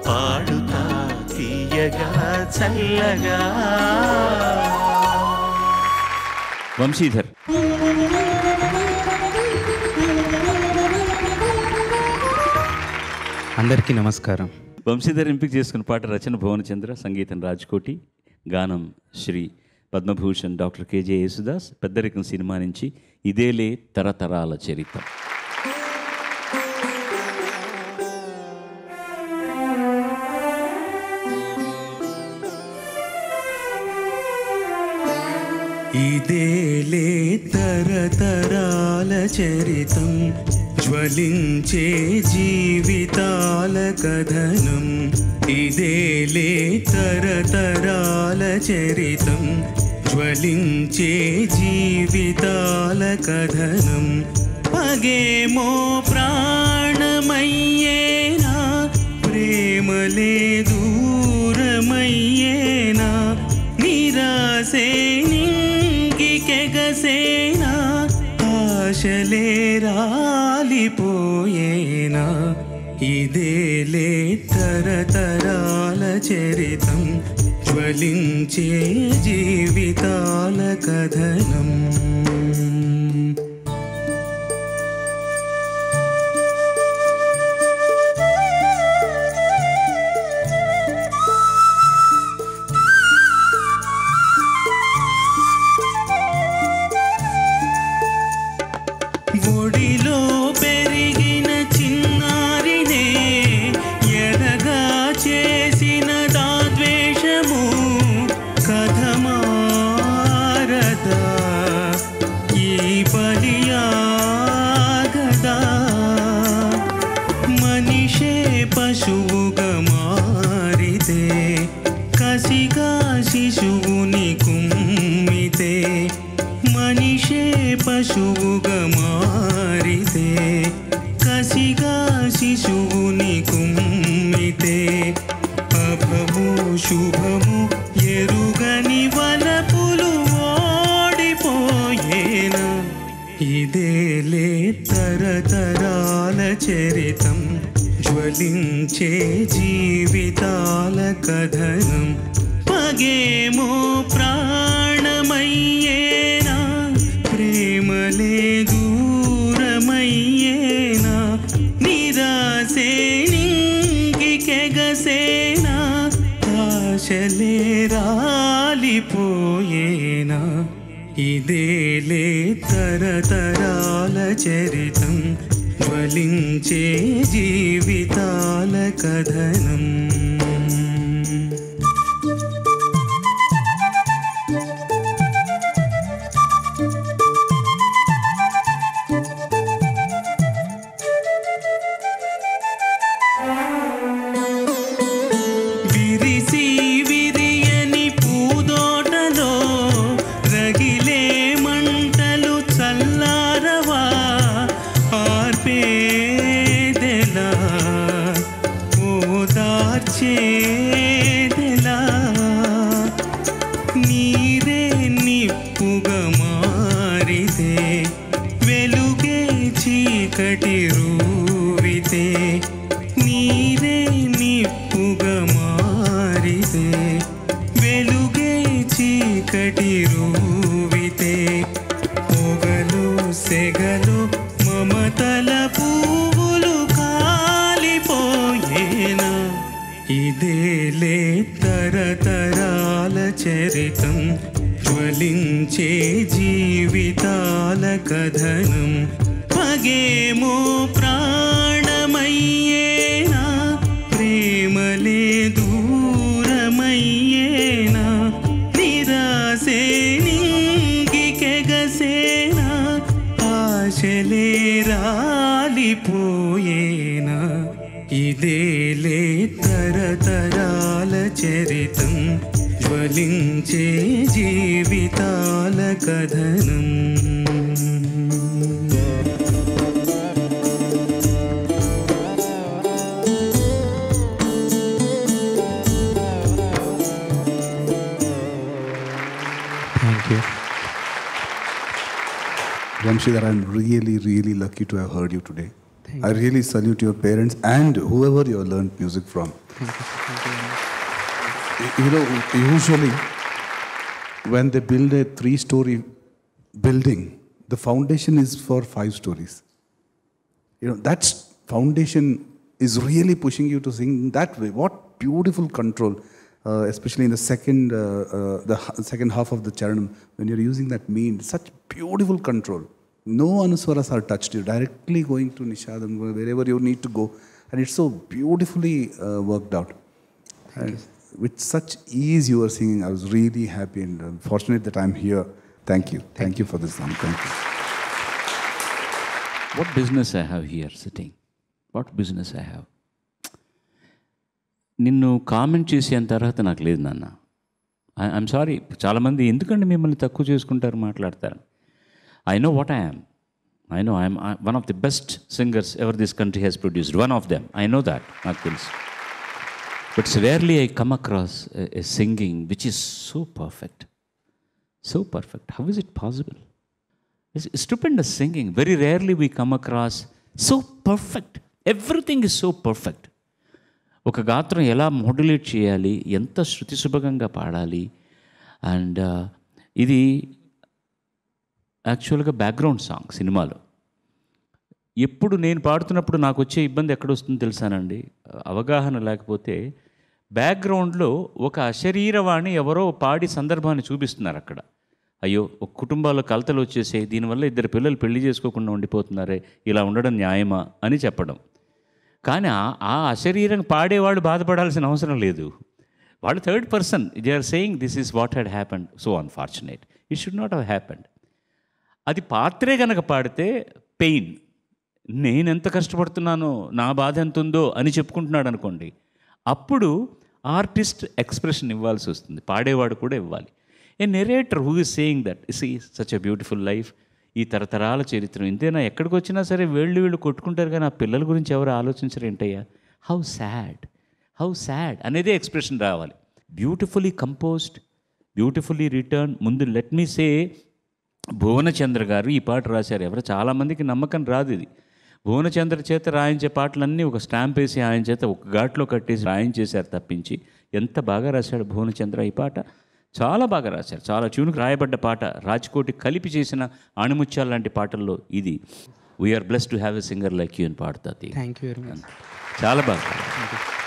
పాడుతా తీయగా చల్లగా వంశీధర్ అందరికీ నమస్కారం వంశీధర్ ఎంపిక చేసుకున్న పాట రచన భువనచంద్ర సంగీతం రాజ్కోటి గానం Shri Padmabhushan doctor K J Yesudas Peddarikam cinema నుంచి ఇదేలే తరతరాల చరిత్ర ఇదేలే తరతరాల చరితం జ్వలించే జీవితాల కథనం ఇదేలే తరతరాల చరితం జ్వలించే జీవితాల కథనం పగేమో ప్రాణమయ్యేనా ప్రేమలే దూరమయ్యేనా నిరాశే నింగికెగసేనా ఆశలే రాలిపోయేనా ఇదేలే తరతరాల చరితం జ్వలించే జీవితాల కథనం ఒడిలో పెరిగిన చిన్నారినే ఎరగా చేసిన దాద్వేషము కథమారదా ఈ బలియాగదా మనిషే పశువుగా మారితే కసిగా శిశువుని కుమ్మితే మనిషే పశువుగా మారితే కసిగా శిశువుని కుమ్మితే అభము శుభము ఎరుగని వలపులు ఓడిపోయేనా ఇదేలే తరతరాల చరితం జ్వలించే జీవితాల కథనం పగేమో ప్రాణమయ్యేనా ప్రేమలే దూరమయ్యేనా నిరాశే నింగికెగసేనా ఆశలే రాలిపోయేనా ఇదేలే తరతరాల చరితం జ్వలించే జీవితాల కథనం విరిసి విరియని పూదోటలో రగిలే మంటలు చల్లారవా ఆర్పేదెలా ఓదార్చేదెలా నీరే నిప్పుగా మారితే వెలుగే చీకటి రూవితే నీరే నిప్పుగా మారితే వెలుగే చీకటి రూవితే పొగలు సెగలు మమతల పువ్వులు కాలిపోయేనా ఇదేలే తరతరాల చరితం జ్వలించే జీవితాల కథనం పగేమో ప్రాణమయ్యేనా ప్రేమలే దూరమయ్యేనా నిరాశే నింగికెగసేనా ఆశలే రాలిపోయేనా ఇదేలే తరతరాల చరితం జ్వలించే జీవితాల కథనం thank you Vamshidhar, I'm really, really lucky to have heard you today. I really salute your parents and whoever you learned music from. Y- You know, usually when they build a three story building, the foundation is for five stories. You know, that s- foundation is really pushing you to sing that way. What beautiful control, uh, especially in the second, uh, uh, the h- second half of the charanam, when you're using that mean, such beautiful control. No anuswaras are touched. You're directly going to nishadam, wherever you need to go. And it's so beautifully uh, worked out. And with such ease you were singing. I was really happy and uh, fortunate that I'm here. Thank you. Thank, you for this song. Thank you. What business I have here sitting what business I have నిన్ను comment చేసేంత అర్హత నాకు లేదు నాన్న I'm sorry చాలామంది ఎందుకంటే మిమ్మల్ని తక్కువ చేసుకుంటారు మాట్లాడతారు I know what I am I know I'm one of the best singers ever this country has produced one of them I know that నాకు తెలుసు but rarely I come across a singing which is so perfect so perfect how is it possible It's stupendous singing. Very rarely we come across so perfect. Everything is so perfect. ఒక గాత్రం ఎలా మోడ్యులేట్ చేయాలి ఎంత శృతి సుభగంగా పాడాలి and ఇది యాక్చువల్గా background song సినిమాలో ఎప్పుడు నేను పాడుతున్నప్పుడు నాకు వచ్చే ఇబ్బంది ఎక్కడ వస్తుందో తెలుసానండి అవగాహన లేకపోతే బ్యాక్గ్రౌండ్లో ఒక అశరీరవాణి ఎవరో పాడి సందర్భాన్ని చూపిస్తున్నారు అక్కడ అయ్యో ఒక కుటుంబాల్లో కలతలు వచ్చేసాయి దీనివల్ల ఇద్దరు పిల్లలు పెళ్లి చేసుకోకుండా ఉండిపోతున్నారే ఇలా ఉండడం న్యాయమా అని చెప్పడం కానీ ఆ- ఆ అశరీరం పాడేవాళ్ళు బాధపడాల్సిన అవసరం లేదు వాళ్ళు third person they are saying this is what had happened so unfortunate it should not have happened అది పాత్రే కనుక పాడితే పెయిన్ నేను ఎంత కష్టపడుతున్నానో నా బాధ ఎంత ఉందో అని చెప్పుకుంటున్నాడు అనుకోండి అప్పుడు ఆర్టిస్ట్ ఎక్స్ప్రెషన్ ఇవ్వాల్సి వస్తుంది పాడేవాడు కూడా ఇవ్వాలి a narrator who is saying that is ఈ సచ్ ఎ బ్యూటిఫుల్ లైఫ్ ఈ తరతరాల చరిత్ర ఇంతేనా ఎక్కడికి వచ్చినా సరే వేళ్ళు వీళ్ళు కొట్టుకుంటారు కానీ ఆ పిల్లల గురించి ఎవరు ఆలోచించరు ఏంటయ్యా హౌ సాడ్ హౌ సాడ్ అనేదే ఎక్స్ప్రెషన్ రావాలి బ్యూటిఫుల్లీ కంపోజ్డ్ బ్యూటిఫుల్లీ రిటర్న్ ముందు let me say Bhuvanachandra garu ఈ పాట రాశారు ఎవరు చాలామందికి నమ్మకం రాదు ఇది భువనచంద్ర చేత రాయించే పాటలన్నీ ఒక స్టాంప్ వేసి ఆయన చేత ఒక ఘాట్లో కట్టేసి రాయించేశారు తప్పించి ఎంత బాగా రాశాడు భువనచంద్ర ఈ పాట చాలా బాగా రాశారు చాలా ట్యూన్కి రాయబడ్డ పాట రాజ్కోటి కలిపి చేసిన ఆణిముత్యాల లాంటి పాటల్లో ఇది we are bless to have a singer like you అని పాడుతుంది థ్యాంక్ యూ వెరీ మచ్ చాలా బాగా